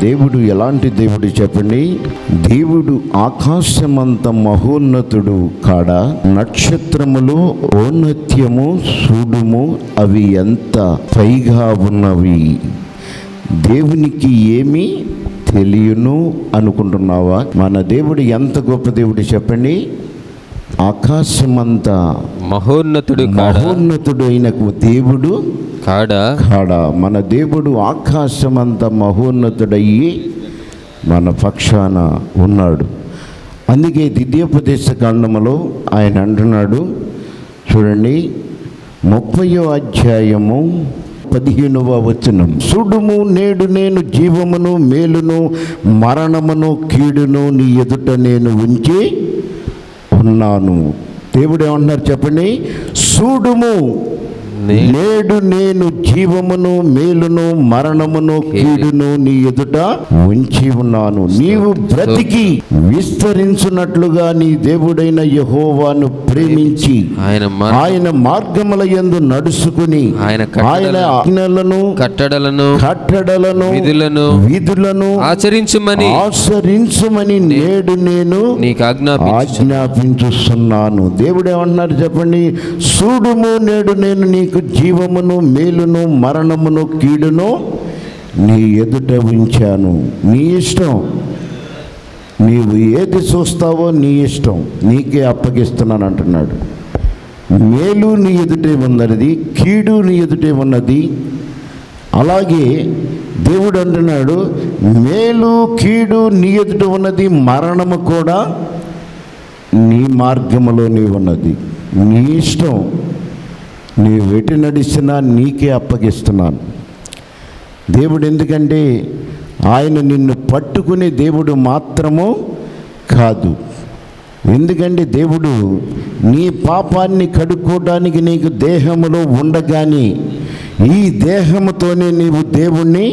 దేవుడు ఎలాంటి దేవుడు చెప్పండి దేవుడు ఆకాశమంత మహోన్నతుడు కాడ నక్షత్రములు ఔన్నత్యము చూడుము అవి ఎంత పైగా ఉన్నవి దేవునికి ఏమి తెలియను అనుకుంటున్నావా మన దేవుడు ఎంత గొప్ప దేవుడు చెప్పండి ఆకాశమంతా మహోన్నతుడు కాడ మహోన్నతుడు అయిన దేవుడు కాడ కాడ మన దేవుడు ఆకాశమంత మహోన్నతుడయ్యి మన పక్షాన ఉన్నాడు అందుకే ద్వితీయోపదేశ కాండములో ఆయన అంటున్నాడు చూడండి ముప్పయో అధ్యాయము పదిహేనవ వచనం సుడుము నేడు నేను జీవమును మేలును మరణమును కీడును నీ ఎదుట నేను ఉంచి ఉన్నాను దేవుడు ఏమంటున్నారు చెప్పండి చూడుము నే- నేడు నేను జీవమును మేలును మరణమును కీడును నీ ఎదుట ఉంచి ఉన్నాను నీవు బ్రతికి విస్తరించున్నట్లుగా నీ దేవుడైన యహోవాను ప్రేమించి ఆయన మర- ఆయన మార్గముల యందు నడుచుకుని ఆయన ఆయన కట్టడలను ఆజ్ఞలను కట్టడలను కట్టడలను విధులను విధులను ఆచరించుమని ఆచరించుమని నేడు నేను నీకు ఆజ్ఞాపించు ఆజ్ఞాపించుస్తున్నాను దేవుడు ఏమంటున్నారు చెప్పండి చూడుము నేడు నేను నీకు జీవమును మేలును మరణమును కీడును నీ ఎదుట ఉంచాను నీ ఇష్టం నీవు ఏది చూస్తావో నీ ఇష్టం నీకే అప్పగిస్తున్నాను అంటున్నాడు మేలు నీ ఎదుటే ఉన్నది కీడు నీ ఎదుటే ఉన్నది అలాగే దేవుడు అంటున్నాడు మేలు కీడు నీ ఎదుట ఉన్నది మరణము కూడా నీ మార్గములోనే ఉన్నది నీ ఇష్టం నీవు ఎటు నడిచినా నీకే అప్పగిస్తున్నాను దేవుడు ఎందుకంటే ఆయన నిన్ను పట్టుకునే దేవుడు మాత్రము కాదు ఎందుకంటే దేవుడు నీ పాపాన్ని కడుక్కోవడానికి నీకు దేహములో ఉండగానే ఈ దేహముతోనే నీవు దేవుణ్ణి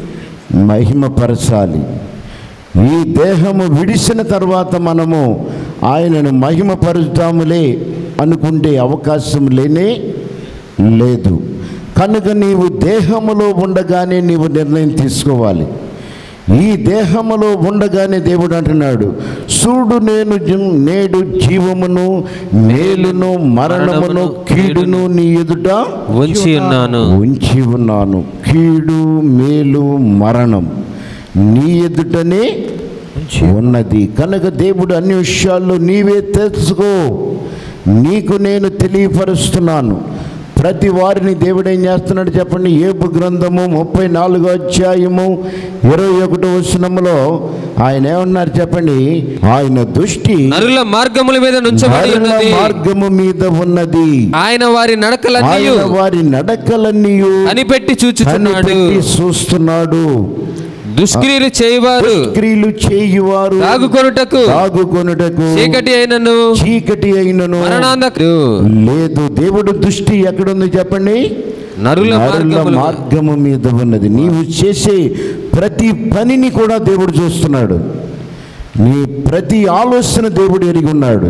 మహిమపరచాలి ఈ దేహము విడిసిన తర్వాత మనము ఆయనను మహిమపరుస్తాములే అనుకుంటే అవకాశం లేనే లేదు కనుక నీవు దేహములో ఉండగానే నీవు నిర్ణయం తీసుకోవాలి ఈ దేహములో ఉండగానే దేవుడు అంటున్నాడు చూడు నేను జీ- నేడు జీవమును మేలును మరణమును కీడును నీ ఎదుట ఉంచి ఉన్నాను ఉంచి ఉన్నాను కీడు మేలు మరణం నీ ఎదుటనే ఉన్నది కనుక దేవుడు అన్ని విషయాల్లో నీవే తెలుసుకో నీకు నేను తెలియపరుస్తున్నాను ప్రతి వారిని దేవుడు ఏం చేస్తున్నాడు చెప్పండి ఏపు గ్రంథము ముప్పై నాలుగో అధ్యాయము ఇరవై ఒకటో వచనములో ఆయన ఏమన్నారు చెప్పండి ఆయన దృష్టి నరుల మార్గముల మీద నుంచబడి నరుల ఉన్నది మార్గము మీద ఉన్నది ఆయన వారి నడకలన్నీ ఆయన వారి నడకలన్నీ కనిపెట్టి చూచుచున్నాడు కనిపెట్టి చూస్తున్నాడు దుష్క్రియలు చేయవారు క్రియలు చేయువారు తాగుకొనుటకు తాగుకొనుటకు చీకటి అయినను చీకటి అయినను మరణాంధ లేదు దేవుడు దృష్టి ఎక్కడుంది చెప్పండి నరుల నరుల మార్గములు మార్గము మీద ఉన్నది నీవు చేసే ప్రతి పనిని కూడా దేవుడు చూస్తున్నాడు నీ ప్రతి ఆలోచన దేవుడు ఎరిగి ఉన్నాడు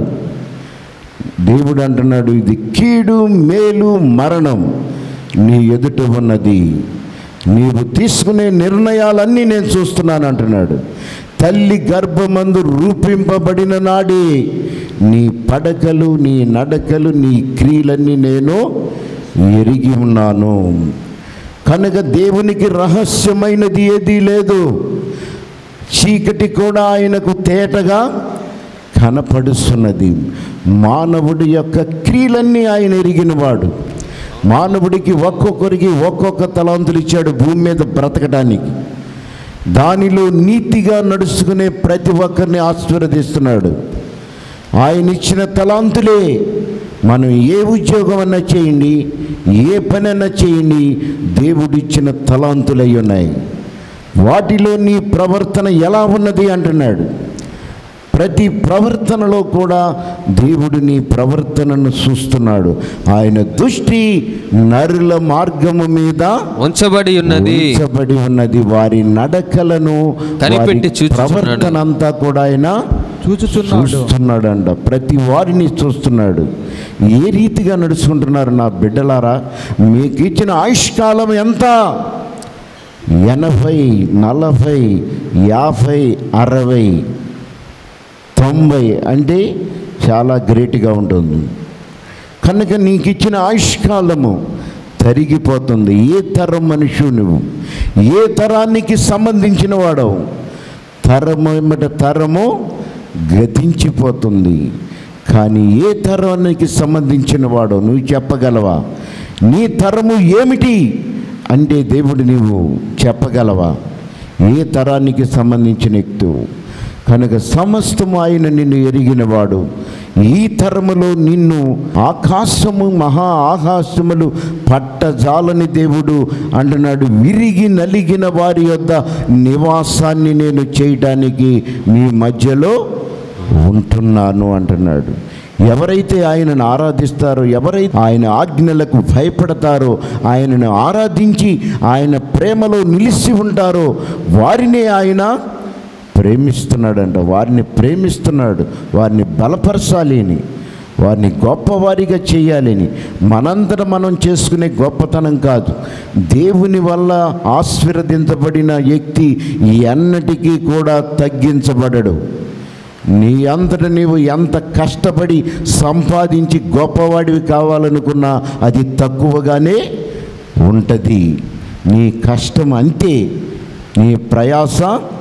దేవుడు అంటున్నాడు ఇది కీడు మేలు మరణం నీ ఎదుట ఉన్నది నీవు తీసుకునే నిర్ణయాలన్నీ నేను చూస్తున్నాను అంటున్నాడు తల్లి గర్భమందు రూపింపబడిన నాడే నీ పడకలు నీ నడకలు నీ క్రియలన్నీ నేను ఎరిగి ఉన్నాను కనుక దేవునికి రహస్యమైనది ఏదీ లేదు చీకటి కూడా ఆయనకు తేటగా కనపడుస్తున్నది మానవుడి యొక్క క్రియలన్నీ ఆయన ఎరిగినవాడు మానవుడికి ఒక్కొక్కరికి ఒక్కొక్క తలాంతులు ఇచ్చాడు భూమి మీద బ్రతకడానికి దానిలో నీతిగా నడుచుకునే ప్రతి ఒక్కరిని ఆశీర్వదిస్తున్నాడు ఆయన ఇచ్చిన తలాంతులే మనం ఏ ఉద్యోగం అన్నా చేయండి ఏ పని అన్నా చేయండి దేవుడిచ్చిన తలాంతులై ఉన్నాయి వాటిలో నీ ప్రవర్తన ఎలా ఉన్నది అంటున్నాడు ప్రతి ప్రవర్తనలో కూడా దేవుడు నీ ప్రవర్తనను చూస్తున్నాడు ఆయన దృష్టి నరుల మార్గము మీద ఉంచబడి ఉన్నది ఉంచబడి ఉన్నది వారి నడకలను కనిపెట్టి వారి చూచుచున్నాడు. ప్రవర్తన అంతా కూడా ఆయన చూచుచున్నాడు చూస్తున్నాడంట ప్రతి వారిని చూస్తున్నాడు ఏ రీతిగా నడుచుకుంటున్నారు నా బిడ్డలారా మీకు ఇచ్చిన ఆయుష్కాలం ఎంత ఎనభై నలభై యాభై అరవై తొంభై అంటే చాలా గ్రేట్గా ఉంటుంది కనుక నీకు ఇచ్చిన ఆయుష్కాలము తరిగిపోతుంది ఏ తరం మనుషువు నువ్వు ఏ తరానికి సంబంధించిన వాడవు తరము ఏమిట తరము గతించిపోతుంది కానీ ఏ తరానికి సంబంధించిన వాడో నువ్వు చెప్పగలవా నీ తరము ఏమిటి అంటే దేవుడు నీవు చెప్పగలవా ఏ తరానికి సంబంధించిన వ్యక్తువు కనుక సమస్తము ఆయన నిన్ను ఎరిగినవాడు ఈ తరములో నిన్ను ఆకాశము మహా ఆకాశములు పట్టజాలని దేవుడు అంటున్నాడు విరిగి నలిగిన వారి యొద్ద నివాసాన్ని నేను చేయడానికి మీ మధ్యలో ఉంటున్నాను అంటున్నాడు ఎవరైతే ఆయనను ఆరాధిస్తారో ఎవరైతే ఆయన ఆజ్ఞలకు భయపడతారో ఆయనను ఆరాధించి ఆయన ప్రేమలో నిలిచి ఉంటారో వారినే ఆయన ప్రేమిస్తున్నాడంట వారిని ప్రేమిస్తున్నాడు వారిని బలపరచాలి అని వారిని గొప్పవారిగా చేయాలని మనంతట మనం చేసుకునే గొప్పతనం కాదు దేవుని వల్ల ఆశీర్వదించబడిన వ్యక్తి ఈ అన్నిటికీ కూడా తగ్గించబడడు నీ అంతట నీవు ఎంత కష్టపడి సంపాదించి గొప్పవాడివి కావాలనుకున్నా అది తక్కువగానే ఉంటుంది నీ కష్టం అంతే నీ ప్రయాస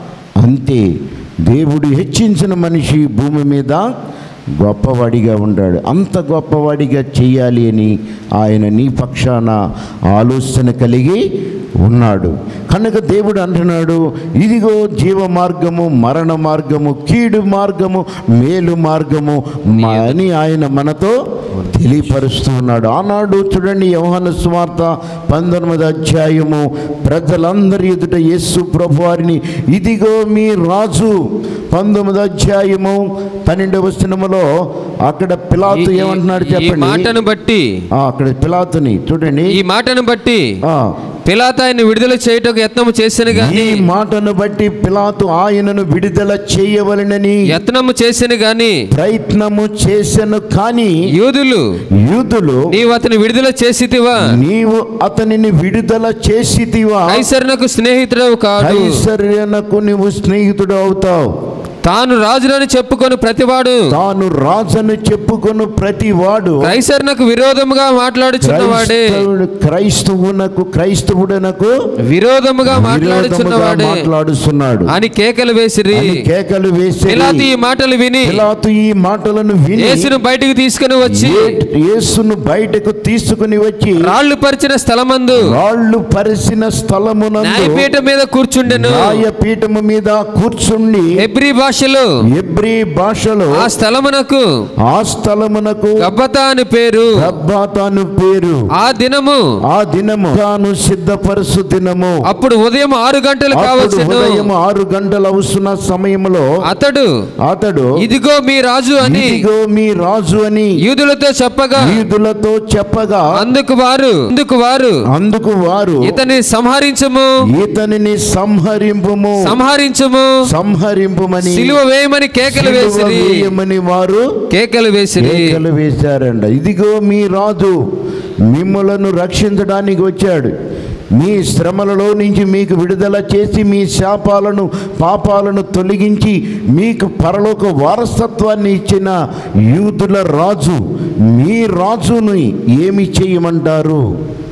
అంతే దేవుడు హెచ్చించిన మనిషి భూమి మీద గొప్పవాడిగా ఉన్నాడు అంత గొప్పవాడిగా చేయాలి అని ఆయన నీ పక్షాన ఆలోచన కలిగి ఉన్నాడు కనుక దేవుడు అంటున్నాడు ఇదిగో జీవ మార్గము మరణ మార్గము కీడు మార్గము మేలు మార్గము మ- అని ఆయన మనతో తెలియపరుస్తూ ఉన్నాడు ఆనాడు చూడండి యోహాను సువార్త పంతొమ్మిది అధ్యాయము ప్రజలందరి ఎదుట యేసు ప్రభు వారిని ఇదిగో మీ రాజు పంతొమ్మిది అధ్యాయము పన్నెండవ సినిమలో అక్కడ పిలాతు ఈ- ఏమంటున్నాడు ఈ చెప్పండి మాటను బట్టి ఆ, అక్కడ పిలాతుని చూడండి ఈ మాటను బట్టి ఆ, పిలాత ఆయన విడుదల చేయుటకు యత్నము చేసిన ఈ గాని మాటను బట్టి పిలాతు ఆయనను విడుదల చేయవలనని యత్నము చేసిన గాని ప్రయత్నము చేసెను కానీ యూదులు యూదులు నీవు అతని విడుదల చేసితివా నీవు అతనిని విడుదల చేసితివా కైసరునకు స్నేహితుడవు కాడు కైసర్యనకు నీవు స్నేహితుడు అవుతావు తాను రాజులని చెప్పుకొని ప్రతివాడు తాను రాజను చెప్పుకొను ప్రతి వాడు కైసరునకు విరోధముగా మాట్లాడుచున్నవాడే క్రైస్తవుడు క్రైస్తవునకు క్రైస్తవుడనకు విరోధముగా విరోధముగా మాట్లాడుచున్నవాడే మాట్లాడుతున్నాడు అని కేకలు వేసిరి అని కేకలు వేసి పిలాతు ఈ మాటలు విని పిలాతు ఈ మాటలను విని యేసును బయటికి తీసుకుని వచ్చి ఏ- యేసును బయటకు తీసుకుని వచ్చి రాళ్లు పరిచిన స్థలమందు రాళ్ళు పరిసిన స్థలమునందు న్యాయపీఠం మీద కూర్చుండెను న్యాయపీఠము మీద కూర్చుండి హెబ్రీ భాషలో ఎబ్రి భాషలో ఆ స్థలమునకు ఆ స్థలమునకు గబ్బతా అని పేరు రబ్బాతాను పేరు ఆ దినము ఆ దినము తాను సిద్ధపరచు దినము అప్పుడు ఉదయం ఆరు గంటలు అప్పుడు కావచ్చును ఉదయం ఆరు గంటలు అవుతున్న సమయంలో అతడు అతడు ఇదిగో మీ రాజు అని ఇదిగో మీ రాజు అని యూదులతో చెప్పగా వీధులతో చెప్పగా అందుకు వారు అందుకు వారు అందుకు వారు ఇతని సంహరించము ఇతనిని సంహరింపుము సంహరించము సంహరింపుమని సిలువ వేయమని కేకలు సిలువ వేసిరి వేయమని వారు కేకలు వేసిరి కేకలు వేశారంట ఇదిగో మీ రాజు మిమ్మలను రక్షించడానికి వచ్చాడు మీ శ్రమలలో నుంచి మీకు విడుదల చేసి మీ శాపాలను పాపాలను తొలగించి మీకు పరలోక వారసత్వాన్ని ఇచ్చిన యూదుల రాజు మీ రాజుని ఏమి చేయమంటారు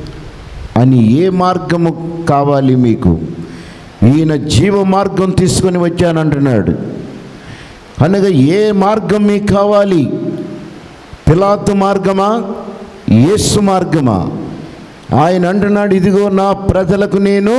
అని ఏ మార్గము కావాలి మీకు ఈయన జీవ మార్గం తీసుకొని వచ్చానంటున్నాడు అనగా ఏ మార్గం మీకు కావాలి పిలాతు మార్గమా యేసు మార్గమా ఆయన అంటున్నాడు ఇదిగో నా ప్రజలకు నేను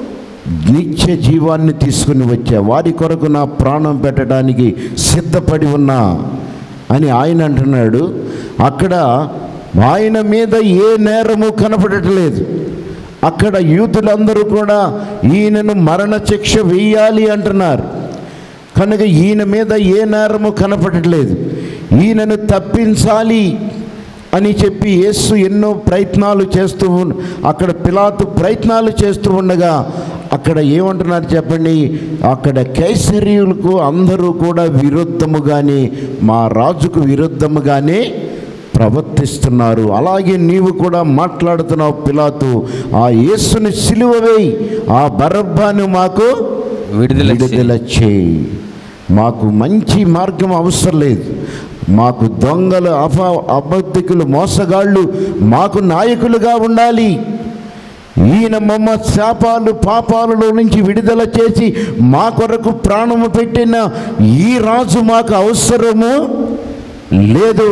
నిత్య జీవాన్ని తీసుకుని వచ్చా వారి కొరకు నా ప్రాణం పెట్టడానికి సిద్ధపడి ఉన్నా అని ఆయన అంటున్నాడు అక్కడ ఆయన మీద ఏ నేరము కనపడట్లేదు అక్కడ యూతులందరూ కూడా ఈయనను మరణ శిక్ష వేయాలి అంటున్నారు కనుక ఈయన మీద ఏ నేరము కనపడట్లేదు ఈయనను తప్పించాలి అని చెప్పి యేసు ఎన్నో ప్రయత్నాలు చేస్తూ ఉన్- అక్కడ పిలాతు ప్రయత్నాలు చేస్తూ ఉండగా అక్కడ ఏమంటున్నారు చెప్పండి అక్కడ కైసరీయులకు అందరూ కూడా విరుద్ధముగానే మా రాజుకు విరుద్ధముగానే ప్రవర్తిస్తున్నారు అలాగే నీవు కూడా మాట్లాడుతున్నావు పిలాతు ఆ యేసుని సిలువ వేయి ఆ బరబ్బాను మాకు విడుదల చేయి. విడుదల చేయి మాకు మంచి మార్గం అవసరం లేదు మాకు దొంగలు అప అబద్ధికులు మోసగాళ్ళు మాకు నాయకులుగా ఉండాలి ఈయన మమ్మ శాపాలు పాపాలలో నుంచి విడుదల చేసి మా కొరకు ప్రాణము పెట్టిన ఈ రాజు మాకు అవసరము లేదు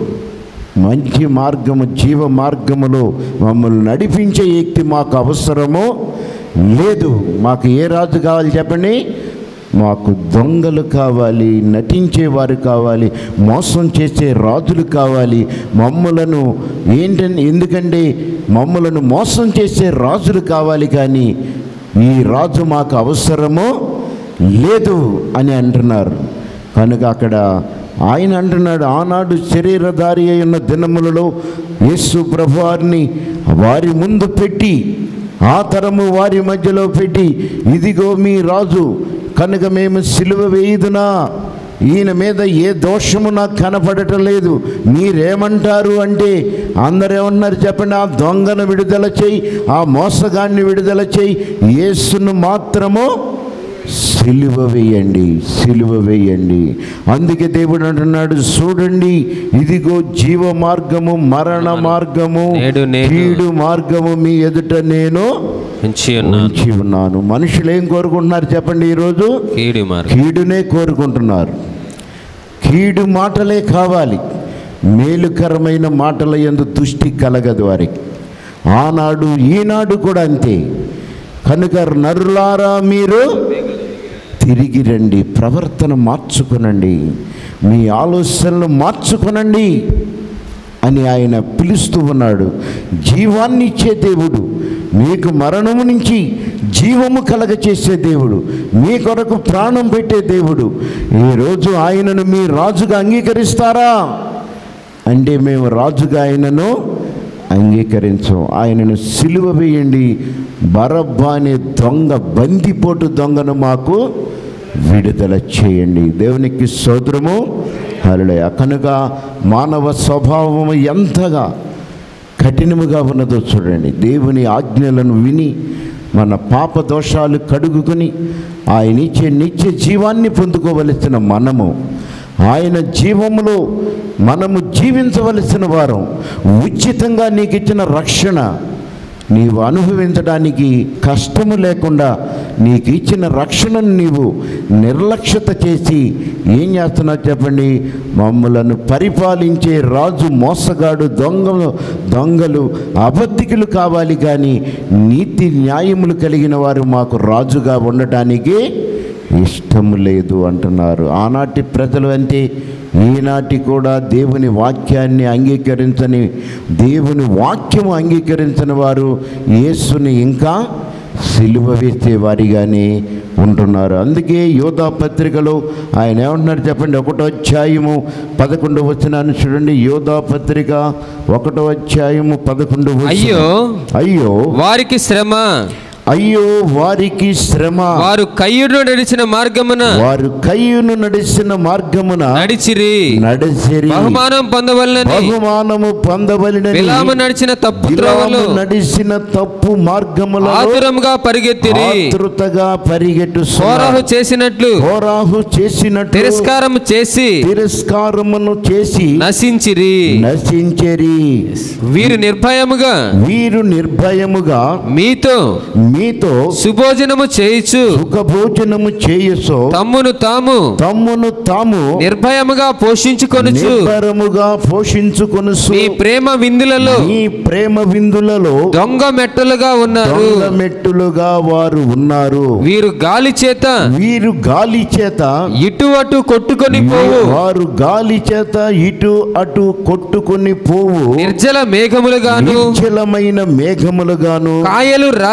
మంచి మార్గము జీవ మార్గములో మమ్మల్ని నడిపించే వ్యక్తి మాకు అవసరము లేదు మాకు ఏ రాజు కావాలి చెప్పండి మాకు దొంగలు కావాలి నటించేవారు కావాలి మోసం చేసే రాజులు కావాలి మమ్మలను ఏంటంటే ఎందుకంటే మమ్మలను మోసం చేసే రాజులు కావాలి కానీ ఈ రాజు మాకు అవసరము లేదు అని అంటున్నారు కనుక అక్కడ ఆయన అంటున్నాడు ఆనాడు శరీరధారి అయి ఉన్న దినములలో యేసు ప్రభువారిని వారి ముందు పెట్టి ఆ తరము వారి మధ్యలో పెట్టి ఇదిగో మీ రాజు కనుక మేము సిలువ వేయుదునా ఈయన మీద ఏ దోషము నాకు కనపడటం లేదు మీరేమంటారు అంటే అందరూ ఏమన్నారు చెప్పండి ఆ దొంగను విడుదల చేయి ఆ మోసగాన్ని విడుదల చేయి యేసును మాత్రము సిలువ వేయండి సిలువ వేయండి అందుకే దేవుడు అంటున్నాడు చూడండి ఇదిగో జీవ మార్గము మరణ మార్గము నేడు నేను కీడు మార్గము మీ ఎదుట నేను ఉంచి ఉన్నాను ఉంచి ఉన్నాను మనుషులు ఏం కోరుకుంటున్నారు చెప్పండి ఈరోజు కీడు మార్గం కీడునే కోరుకుంటున్నారు కీడు మాటలే కావాలి మేలుకరమైన మాటల ఎందు దృష్టి కలగదు వారికి ఆనాడు ఈనాడు కూడా అంతే కనుక నరులారా మీరు తిరిగి రండి ప్రవర్తన మార్చుకునండి మీ ఆలోచనలు మార్చుకునండి అని ఆయన పిలుస్తూ ఉన్నాడు జీవాన్ని ఇచ్చే దేవుడు మీకు మరణము నుంచి జీవము కలగచేసే దేవుడు మీ కొరకు ప్రాణం పెట్టే దేవుడు ఈరోజు ఆయనను మీ రాజుగా అంగీకరిస్తారా అంటే మేము రాజుగా ఆయనను అంగీకరించం ఆయనను సిలువ వేయండి బరబ్బా అనే దొంగ బందిపోటు దొంగను మాకు విడుదల చేయండి దేవునికి సోదరము హరుడయ కనుక మానవ స్వభావము ఎంతగా కఠినముగా ఉన్నదో చూడండి దేవుని ఆజ్ఞలను విని మన పాప దోషాలు కడుగుకొని ఆయన ఇచ్చే నిత్య జీవాన్ని పొందుకోవలసిన మనము ఆయన జీవములో మనము జీవించవలసిన వారం ఉచితంగా నీకు ఇచ్చిన రక్షణ నీవు అనుభవించడానికి కష్టము లేకుండా నీకు ఇచ్చిన రక్షణను నీవు నిర్లక్ష్యత చేసి ఏం చేస్తున్నావు చెప్పండి మమ్మలను పరిపాలించే రాజు మోసగాడు దొంగలు దొంగలు అబద్ధికులు కావాలి కానీ నీతి న్యాయములు కలిగిన వారు మాకు రాజుగా ఉండటానికి ఇష్టం లేదు అంటున్నారు ఆనాటి ప్రజలు అంటే ఈనాటి కూడా దేవుని వాక్యాన్ని అంగీకరించని దేవుని వాక్యము అంగీకరించని వారు యేసుని ఇంకా సిలువ వేసే వారిగానే ఉంటున్నారు అందుకే యోధా పత్రికలో ఆయన ఏమంటున్నారు చెప్పండి ఒకటో అధ్యాయము పదకొండు వచ్చినాన్ని చూడండి యోధా పత్రిక ఒకటో అధ్యాయము పదకొండు వచనం. అయ్యో అయ్యో వారికి శ్రమ అయ్యో వారికి శ్రమ వారు కయ్యుడు నడిచిన మార్గమున వారు కయ్యును నడిచిన మార్గమున నడిచిరి నడిసిరి బహుమానం పొందవలనని బహుమానము పొందవలెనని బిలాము నడిచిన తప్పు బిలాము త్రోవలో నడిచిన తప్పు మార్గములలో ఆతురముగా పరిగెత్తిరి ఆతృతగా పరిగెట్టు కోరాహు చేసినట్లు కోరాహు చేసినట్టు తిరస్కారము చేసి తిరస్కారమును చేసి నశించిరి నశించరి వీరు నిర్భయముగా వీరు నిర్భయముగా మీతో మీతో సుభోజనము చేయుచు సుఖభోజనము చేయసో తమ్మును తాము తమ్మును తాము నిర్భయముగా పోషించుకొనుచు నిర్భరముగా పోషించుకొను మీ ప్రేమ విందులలో ఈ ప్రేమ విందులలో దొంగ మెట్టలుగా ఉన్నారు దొంగ మెట్టులుగా వారు ఉన్నారు వీరు గాలి చేత వీరు గాలి చేత ఇటు అటు కొట్టుకొని పోవు వారు గాలి చేత ఇటు అటు కొట్టుకొని పోవు నిర్జల మేఘములుగాను నిశ్చలమైన మేఘములుగాను కాయలు రాలి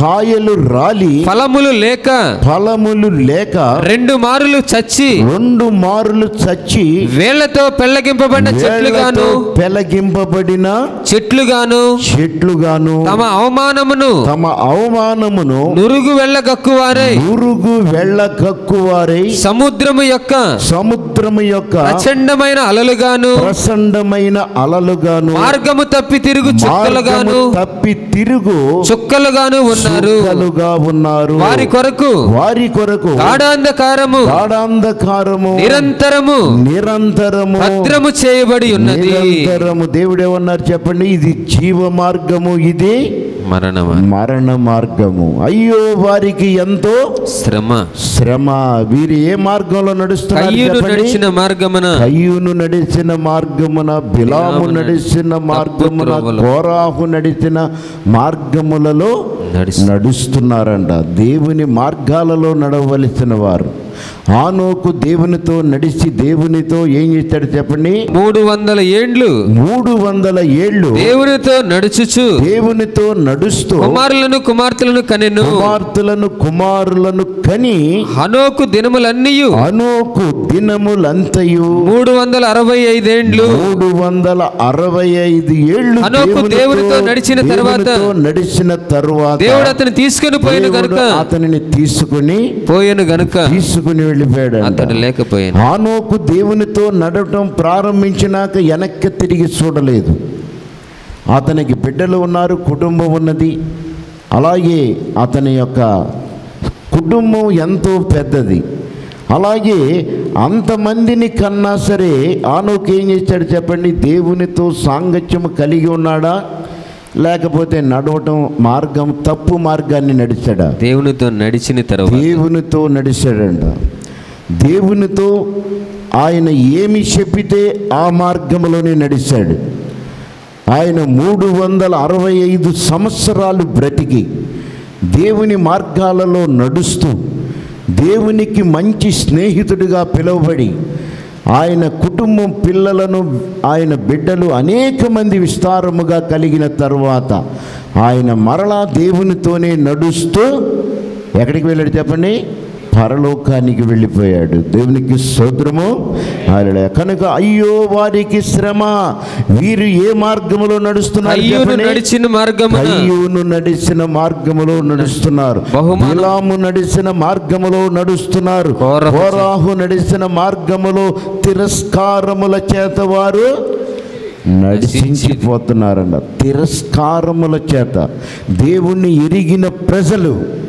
కాయలు రాలి ఫలములు లేక ఫలములు లేక రెండు మారులు చచ్చి రెండు మారులు చచ్చి వేళ్లతో పెళ్లగింపబడిన చెట్లుగాను వేళ్లతో పెలగింపబడిన చెట్లుగాను చెట్లుగాను తమ అవమానమును తమ అవమానమును నురుగు వెళ్ళగక్కువారై ఉరుగు వెళ్ళ కక్కువారై సముద్రము యొక్క సముద్రము యొక్క ప్రచండమైన అలలుగాను ప్రచండమైన అలలుగాను మార్గము తప్పి తిరుగు చుక్కలుగాను మార్గము తప్పి తిరుగు చుక్కలుగాను ఉన్నారు చుక్కలుగా ఉన్నారు వారి కొరకు వారి కొరకు గాఢాంధకారము గాఢాంధకారము నిరంతరము నిరంతరము భద్రము చేయబడి ఉన్నది నిరంతరము దేవుడు ఏమన్నారు చెప్పండి ఇది జీవ మార్గము ఇది మరణమా మరణ మార్గము అయ్యో వారికి ఎంతో శ్రమ శ్రమ వీరు ఏ మార్గంలో నడుస్తున్నారు కయ్యూను చెప్పండి నడిచిన మార్గమున కయ్యూను నడిచిన మార్గమున బిలాము నడిచిన మార్గమున త్రోవలో. కోరాహు నడిచిన మార్గములలో నడిచి నడుస్తున్నారంట దేవుని మార్గాలలో నడవలసిన వారు ఆనోకు దేవునితో నడిచి దేవునితో ఏం చేస్తాడు చెప్పండి మూడు వందల ఏండ్లు మూడు వందల ఏళ్ళు దేవునితో నడుచుచు దేవునితో నడుస్తూ కుమారులను కుమార్తెలను కనెను కుమార్తెలను కుమారులను కని హనోకు దినములన్నీయు అనోకు దినములంతయు మూడు వందల అరవై ఐదేండ్లు మూడు వందల అరవై ఐదు ఏళ్ళు హనోకు దేవునితో నడిచిన తర్వాత దేవునితో నడిచిన తరువాత దేవుడు అతను తీసుకుని పోయిన దేవుడు గనుక అతనిని తీసుకుని పోయాను గనుక తీసుకుని వెళ్ళిపోయాడు అతడు లేకపోయాను ఆనోకు దేవునితో నడవటం ప్రారంభించినాక వెనక్కి తిరిగి చూడలేదు అతనికి బిడ్డలు ఉన్నారు కుటుంబం ఉన్నది అలాగే అతని యొక్క కుటుంబం ఎంతో పెద్దది అలాగే అంతమందిని కన్నా సరే ఆనోకు ఏం చేశాడు చెప్పండి దేవునితో సాంగత్యం కలిగి ఉన్నాడా లేకపోతే నడవటం మార్గం తప్పు మార్గాన్ని నడిచాడా దేవునితో నడిచిన తర్వాత దేవునితో నడిచాడంట దేవునితో ఆయన ఏమి చెప్పితే ఆ మార్గంలోనే నడిచాడు ఆయన మూడు వందల అరవై ఐదు సంవత్సరాలు బ్రతికి దేవుని మార్గాలలో నడుస్తూ దేవునికి మంచి స్నేహితుడిగా పిలువబడి ఆయన కుటుంబం పిల్లలను ఆయన బిడ్డలు అనేక మంది విస్తారముగా కలిగిన తరువాత ఆయన మరలా దేవునితోనే నడుస్తూ ఎక్కడికి వెళ్ళాడు చెప్పండి పరలోకానికి వెళ్ళిపోయాడు దేవునికి స్తోత్రము ఆయన కనుక అయ్యో వారికి శ్రమ వీరు ఏ మార్గములో నడుస్తున్నారు అయ్యూను చెప్పండి? నడిచిన మార్గమున కయ్యూను నడిచిన మార్గములో నడుస్తున్నారు బహుమానం- బిలాము నడిచిన మార్గములో నడుస్తున్నారు కోరహు కోరాహు నడిచిన మార్గములో తిరస్కారముల చేత వారు నడిచించిపోతున్నారంట తిరస్కారముల చేత దేవుణ్ణి ఎరిగిన ప్రజలు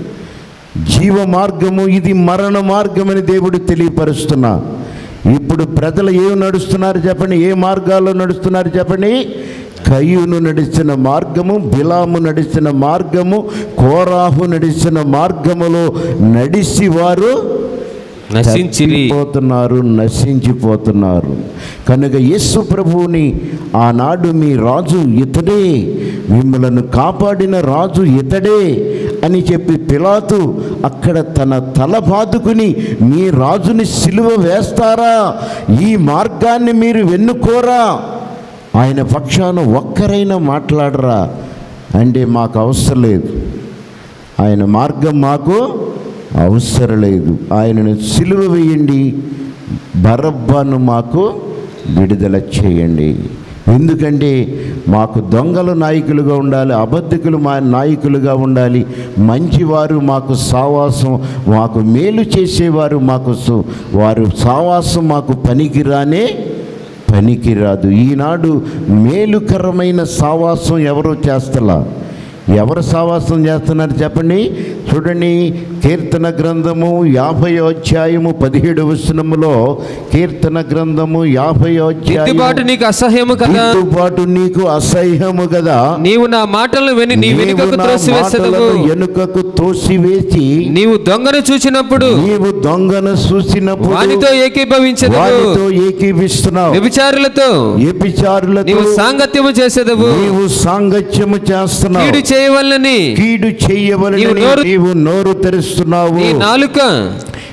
జీవ మార్గము ఇది మరణ మార్గమని దేవుడు తెలియపరుస్తున్నా ఇప్పుడు ప్రజలు ఏం నడుస్తున్నారు చెప్పండి ఏ మార్గాల్లో నడుస్తున్నారు చెప్పండి కయ్యూను నడిచిన మార్గము బిలాము నడిచిన మార్గము కోరాహు నడిచిన మార్గములో నడిచి వారు నశించిరి పోతున్నారు నశించిపోతున్నారు కనుక యేసు ప్రభువుని ఆనాడు మీ రాజు ఇతడే మిమ్మలను కాపాడిన రాజు ఇతడే అని చెప్పి పిలాతు అక్కడ తన తల బాదుకుని మీ రాజుని సిలువ వేస్తారా ఈ మార్గాన్ని మీరు వెన్నుకోరా ఆయన పక్షాన ఒక్కరైనా మాట్లాడరా అంటే మాకు అవసరం లేదు ఆయన మార్గం మాకు అవసరం లేదు ఆయనను సిలువ వేయండి బరబ్బను మాకు విడుదల చేయండి ఎందుకంటే మాకు దొంగలు నాయకులుగా ఉండాలి అబద్ధికులు మా నాయకులుగా ఉండాలి మంచివారు మాకు సావాసం మాకు మేలు చేసేవారు మాకు సు- వారు సావాసం మాకు పనికిరానే పనికిరాదు ఈనాడు మేలుకరమైన సావాసం ఎవరో చేస్తలా ఎవరు సావాసం చేస్తున్నారు చెప్పండి చూడండి కీర్తన గ్రంథము యాభై అధ్యాయము పదిహేడు వచనములో కీర్తన గ్రంథము యాభై దిద్దుబాటు అధ్యాయము నీకు అసహ్యము కదా దిద్దుబాటు నీకు అసహ్యము కదా నీవు నా మాటలను విని నీ నీవు వెనుకకు నా త్రోసివేసెదవు మాటలను వెనుకకు తోసివేసి నీవు దొంగను చూచినప్పుడు నీవు దొంగను చూసినప్పుడు వానితో ఏకీభవించదవు వారితో ఏకీపిస్తున్నావు వ్యభిచారులతో వ్యభిచారులతో నీవు సాంగత్యము చేసేదవు నీవు సాంగత్యము చేస్తున్నావు కీడు చేయవలనని కీడు నీవు చెయ్యవలని నోరు- నీవు నోరు తెరుస్తున్నావు నీ నాలుక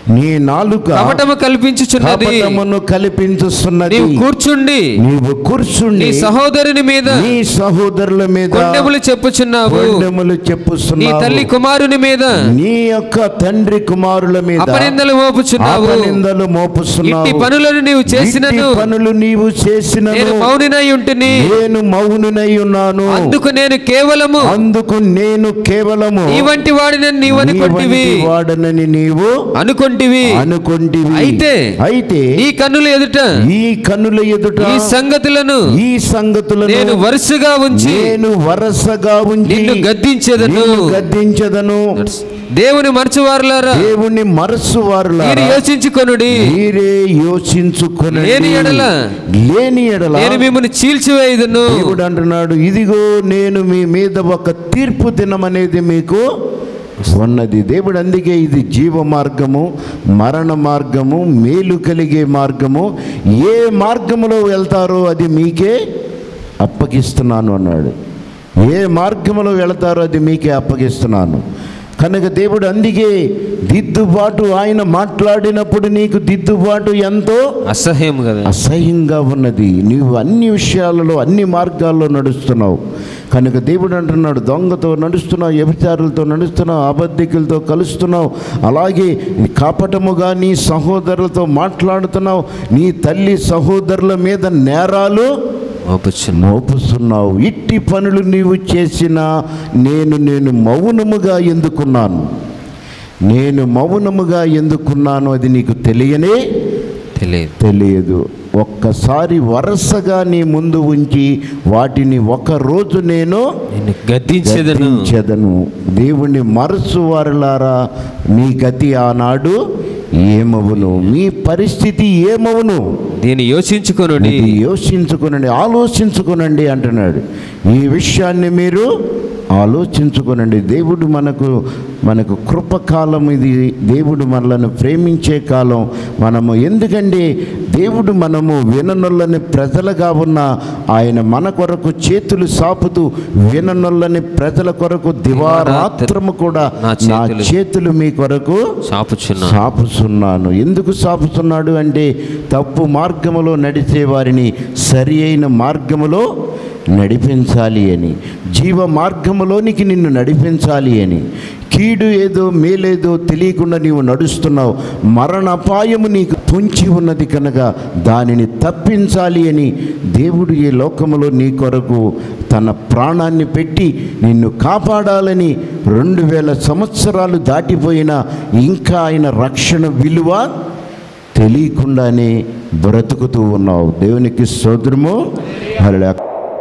నీ నాలుక కపటము కల్పించుచున్నది కపటమును కల్పించుస్తున్నది నీవు కూర్చుండి నీవు కూర్చుండి నీ సహోదరుని మీద నీ సహోదరుల మీద కొండెములు చెప్పుచున్నావు కొండెములు నీ చెప్పుస్తున్నావు తల్లి కుమారుని మీద నీ యొక్క తండ్రి కుమారుల మీద అపనిందలు మోపుచున్నావు అపనిందలు మోపుస్తున్నావు ఇట్టి పనులను నీవు చేసినను ఇట్టి పనులు నీవు చేసినను నేను మౌనినై ఉంటుని నేను మౌనునై ఉన్నాను అందుకు నేను కేవలము అందుకు నేను కేవలము నీ వంటి వాడిని నీవు నీ అనుకొంటివి వంటి వాడనని నీవు అనుకొంటివి అనుకొంటివి అయితే అయితే ఈ కన్నుల ఎదుట ఈ కన్నుల ఎదుట ఈ సంగతులను ఈ సంగతులను నేను వరుసగా ఉంచి నేను వరసగా ఉంచి నిన్ను గద్దించేదను నిన్ను గద్దించదను దేవుని మరచువారులారా దేవుని మనస్సు వారుల మీరు యోచించుకొనుడి మీరే యోచించుకుని లేని ఎడల లేని ఎడల నేను మిమ్మల్ని చీల్చివేయుదును దేవుడు అంటున్నాడు ఇదిగో నేను మీ మీద ఒక తీర్పు దినమనేది మీకు ఉన్నది దేవుడు అందుకే ఇది జీవ మార్గము మరణ మార్గము మేలు కలిగే మార్గము ఏ మార్గములో వెళ్తారో అది మీకే అప్పగిస్తున్నాను అన్నాడు ఏ మార్గములో వెళతారో అది మీకే అప్పగిస్తున్నాను కనుక దేవుడు అందుకే దిద్దుబాటు ఆయన మాట్లాడినప్పుడు నీకు దిద్దుబాటు ఎంతో అసహ్యం కదా అసహ్యంగా ఉన్నది నీవు అన్ని విషయాలలో అన్ని మార్గాల్లో నడుస్తున్నావు కనుక దేవుడు అంటున్నాడు దొంగతో నడుస్తున్నావు వ్యభిచారులతో నడుస్తున్నావు అబద్ధికులతో కలుస్తున్నావు అలాగే కాపటముగా నీ సహోదరులతో మాట్లాడుతున్నావు నీ తల్లి సహోదరుల మీద నేరాలు మోపుచున్నావు మోపుస్తున్నావు ఇట్టి పనులు నీవు చేసినా నేను నేను మౌనముగా ఎందుకున్నాను నేను మౌనముగా ఎందుకున్నాను అది నీకు తెలియనే తెలియదు తెలియదు ఒక్కసారి వరుసగా నీ ముందు ఉంచి వాటిని ఒక రోజు నేను నిన్ను గద్దించేదను గద్దించెదను దేవుని మనసు వారులారా మీ గతి ఆనాడు ఏమవును మీ పరిస్థితి ఏమవును దీన్ని యోచించుకొనుడి ఇది యోచించుకునండి ఆలోచించుకునండి అంటున్నాడు ఈ విషయాన్ని మీరు ఆలోచించుకునండి దేవుడు మనకు మనకు కృపకాలం ఇది దేవుడు మనలను ప్రేమించే కాలం మనము ఎందుకంటే దేవుడు మనము విననొల్లని ప్రజలుగా ఉన్న ఆయన మన కొరకు చేతులు సాపుతూ విననొల్లని ప్రజల కొరకు దివారాత్రము కూడా నా నా చేతులు చేతులు మీ కొరకు చాపుచున్నా సాపుతున్నాను ఎందుకు సాపుతున్నాడు అంటే తప్పు మార్గములో నడిచే వారిని సరి అయిన మార్గములో నడిపించాలి అని జీవ మార్గములోనికి నిన్ను నడిపించాలి అని కీడు ఏదో మేలేదో తెలియకుండా నీవు నడుస్తున్నావు మరణపాయము నీకు పొంచి ఉన్నది కనుక దానిని తప్పించాలి అని దేవుడు ఈ లోకములో నీ కొరకు తన ప్రాణాన్ని పెట్టి నిన్ను కాపాడాలని రెండు వేల సంవత్సరాలు దాటిపోయినా ఇంకా ఆయన రక్షణ విలువ తెలియకుండానే బ్రతుకుతూ ఉన్నావు దేవునికి సోదరము హల్లెలూయా.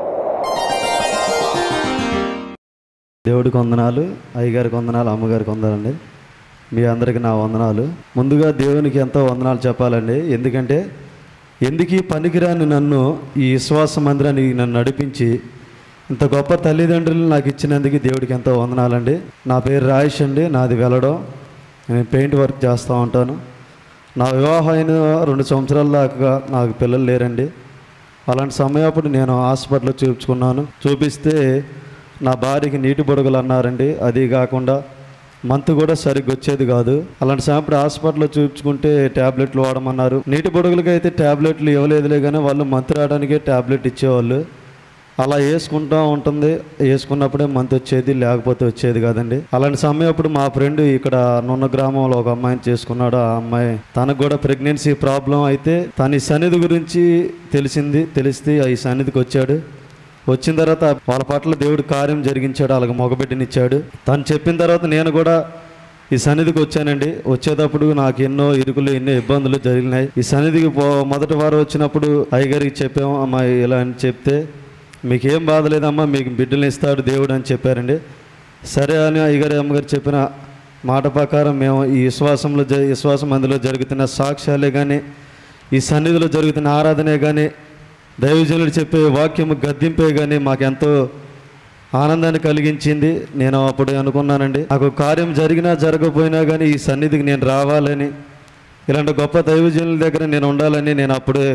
దేవుడికి వందనాలు అయ్యగారికి వందనాలు అమ్మగారికి వందనాలండి మీ అందరికి నా వందనాలు ముందుగా దేవునికి ఎంతో వందనాలు చెప్పాలండి ఎందుకంటే ఎందుకు ఈ పనికిరాని నన్ను ఈ విశ్వాస మందిరానికి నన్ను నడిపించి ఇంత గొప్ప తల్లిదండ్రులు నాకు ఇచ్చినందుకు దేవుడికి ఎంతో వందనాలండి నా పేరు రాయేష్ అండి నాది వెళ్ళడం నేను పెయింట్ వర్క్ చేస్తూ ఉంటాను నా వివాహం అయిన రెండు సంవత్సరాల దాకా నాకు పిల్లలు లేరండి అలాంటి సమయప్పుడు నేను హాస్పిటల్లో చూపించుకున్నాను చూపిస్తే నా భార్యకి నీటి బుడగలు అన్నారండి అది కాకుండా మంత్ కూడా సరిగ్గా వచ్చేది కాదు అలాంటి సమయప్పుడు హాస్పిటల్లో చూపించుకుంటే ట్యాబ్లెట్లు వాడమన్నారు నీటి బుడగలకి అయితే ట్యాబ్లెట్లు ఇవ్వలేదులే కానీ వాళ్ళు మంత్ రావడానికే ట్యాబ్లెట్ ఇచ్చేవాళ్ళు అలా వేసుకుంటూ ఉంటుంది వేసుకున్నప్పుడే మంత్ వచ్చేది లేకపోతే వచ్చేది కాదండి అలాంటి సమయం అప్పుడు మా ఫ్రెండ్ ఇక్కడ నున్న గ్రామంలో ఒక అమ్మాయిని చేసుకున్నాడు ఆ అమ్మాయి తనకు కూడా ప్రెగ్నెన్సీ ప్రాబ్లం అయితే తన ఈ సన్నిధి గురించి తెలిసింది తెలిస్తే ఈ సన్నిధికి వచ్చాడు వచ్చిన తర్వాత వాళ్ళ పట్ల దేవుడు కార్యం జరిగించాడు అలాగ మగబిడ్డనిచ్చాడు తను చెప్పిన తర్వాత నేను కూడా ఈ సన్నిధికి వచ్చానండి వచ్చేటప్పుడు నాకు ఎన్నో ఇరుకులు ఎన్నో ఇబ్బందులు జరిగినాయి ఈ సన్నిధికి పో మొదటి వారం వచ్చినప్పుడు అయ్యగారికి చెప్పాము అమ్మా ఇలా అని చెప్తే మీకు ఏం బాధ లేదమ్మా మీకు బిడ్డలు ఇస్తాడు దేవుడు అని చెప్పారండి సరే అని అయ్యగారు అమ్మగారు చెప్పిన మాట ప్రకారం మేము ఈ విశ్వాసంలో జ విశ్వాసం అందులో జరుగుతున్న సాక్ష్యాలే కానీ ఈ సన్నిధిలో జరుగుతున్న ఆరాధనే కానీ దైవజనుడు చెప్పే వాక్యము గద్దింపే కానీ మాకెంతో ఆనందాన్ని కలిగించింది నేను అప్పుడు అనుకున్నానండి నాకు కార్యం జరిగినా జరగకపోయినా కానీ ఈ సన్నిధికి నేను రావాలని ఇలాంటి గొప్ప దైవజనుల దగ్గర నేను ఉండాలని నేను అప్పుడే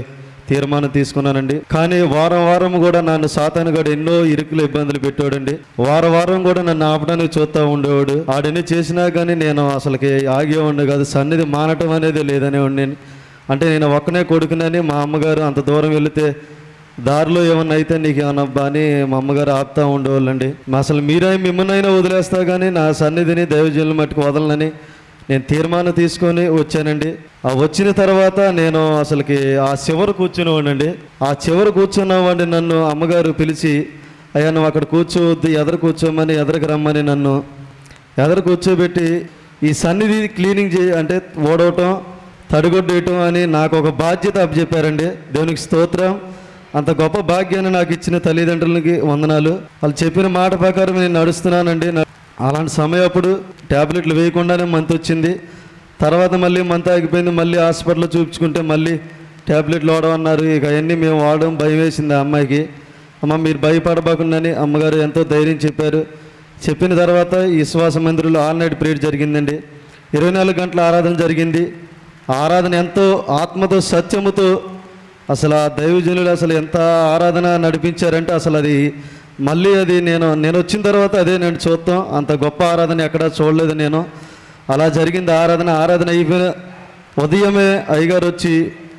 తీర్మానం తీసుకున్నానండి కానీ వారం వారం కూడా నన్ను సాతానుగాడు ఎన్నో ఇరుకులు ఇబ్బందులు పెట్టాడండి వారం వారం కూడా నన్ను ఆపడానికి చూస్తూ ఉండేవాడు ఆడన్నీ చేసినా కానీ నేను అసలుకి ఆగే ఉండే కాదు సన్నిధి మానటం అనేది లేదనే ఉండి అంటే నేను ఒక్కనే కొడుకునని మా అమ్మగారు అంత దూరం వెళితే దారిలో ఏమన్నా అయితే నీకు ఏమన్నా అబ్బా అని మా అమ్మగారు ఆపుతా ఉండేవాళ్ళండి మా అసలు మీరే మిమ్మల్నైనా వదిలేస్తా కానీ నా సన్నిధిని దైవజనుల మట్టుకు వదలనని నేను తీర్మానం తీసుకొని వచ్చానండి ఆ వచ్చిన తర్వాత నేను అసలుకి ఆ చివర కూర్చునేవాడినండి ఆ చివర కూర్చున్నవాడిని నన్ను అమ్మగారు పిలిచి అయ్యా నువ్వు అక్కడ కూర్చోవద్దు ఎదరు కూర్చోమని ఎదరికి రమ్మని నన్ను ఎదరు కూర్చోబెట్టి ఈ సన్నిధి క్లీనింగ్ చేయ అంటే ఓడవటం తడిగొడ్డేయటం అని నాకు ఒక బాధ్యత అప్పచెప్పారండి దేవునికి స్తోత్రం అంత గొప్ప భాగ్యాన్ని నాకు ఇచ్చిన తల్లిదండ్రులకి వందనాలు వాళ్ళు చెప్పిన మాట ప్రకారం నేను నడుస్తున్నానండి నా- అలాంటి సమయం అప్పుడు ట్యాబ్లెట్లు వేయకుండానే మంత్ వచ్చింది తర్వాత మళ్ళీ మంత్ ఆగిపోయింది మళ్ళీ హాస్పిటల్లో చూపించుకుంటే మళ్ళీ ట్యాబ్లెట్లు వాడమన్నారు ఇక అవన్నీ మేము వాడడం భయం వేసింది ఆ అమ్మాయికి అమ్మ మీరు భయపడబోకుండాని అమ్మగారు ఎంతో ధైర్యం చెప్పారు చెప్పిన తర్వాత ఈ శ్వాస మందిరంలో ఆల్ నైట్ ప్రేయర్ జరిగిందండి ఇరవై నాలుగు గంటల ఆరాధన జరిగింది ఆ ఆరాధన ఎంతో ఆత్మతో సత్యముతో అసలు ఆ దైవజనులు అసలు ఎంత ఆరాధన నడిపించారంటే అసలు అది మళ్ళీ అది నేను నేను వచ్చిన తర్వాత అదే నేను చూస్తాం అంత గొప్ప ఆరాధన ఎక్కడా చూడలేదు నేను అలా జరిగింది ఆరాధన ఆరాధన అయిపోయిన ఉదయమే అయ్యగారు వచ్చి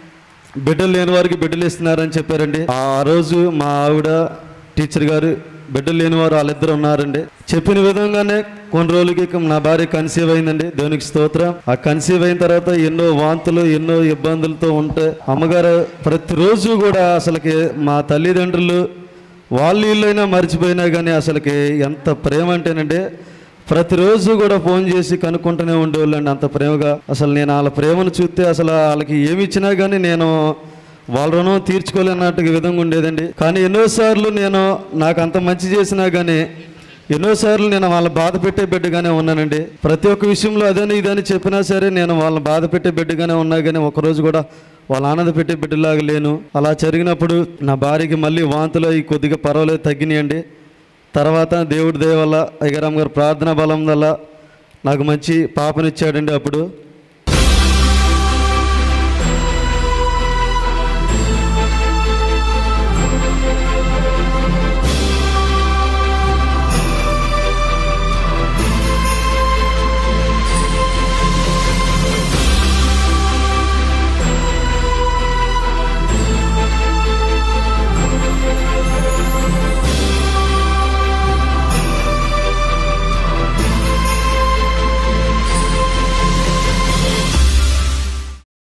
బిడ్డలు లేని వారికి బిడ్డలు ఇస్తున్నారని చెప్పారండి ఆ రోజు మా ఆవిడ టీచర్ గారు బిడ్డలు లేని వారు వాళ్ళిద్దరు ఉన్నారండి చెప్పిన విధంగానే కొన్ని రోజులకి ఇక నా భార్య కన్సీవ్ అయిందండి దేవునికి స్తోత్రం ఆ కన్సీవ్ అయిన తర్వాత ఎన్నో వాంతులు ఎన్నో ఇబ్బందులతో ఉంటే అమ్మగారు ప్రతిరోజు కూడా అసలుకి మా తల్లిదండ్రులు వాళ్ళు ఇల్లైనా మర్చిపోయినా కానీ అసలుకి ఎంత ప్రేమ అంటేనంటే ప్రతిరోజు కూడా ఫోన్ చేసి కనుక్కుంటూనే ఉండేవాళ్ళండి అంత ప్రేమగా అసలు నేను వాళ్ళ ప్రేమను చూస్తే అసలు వాళ్ళకి ఏమి ఇచ్చినా కానీ నేను వాళ్ళ రుణం తీర్చుకోలేనట్టుగా విధంగా ఉండేదండి కానీ ఎన్నోసార్లు నేను నాకు అంత మంచి చేసినా కానీ ఎన్నోసార్లు నేను వాళ్ళ బాధ పెట్టే బిడ్డగానే ఉన్నానండి ప్రతి ఒక్క విషయంలో అదని ఇదని చెప్పినా సరే నేను వాళ్ళని బాధ పెట్టే బిడ్డగానే ఉన్నా కానీ ఒకరోజు కూడా వాళ్ళ ఆనంద పెట్టే బిడ్డలాగా లేను అలా జరిగినప్పుడు నా భార్యకి మళ్ళీ వాంతులు అవి కొద్దిగా పర్వాలేదు తగ్గినాయండి తర్వాత దేవుడి దయ వల్ల అయ్యగారామ్ గారు ప్రార్థనా బలం వల్ల నాకు మంచి పాపనిచ్చాడండి అప్పుడు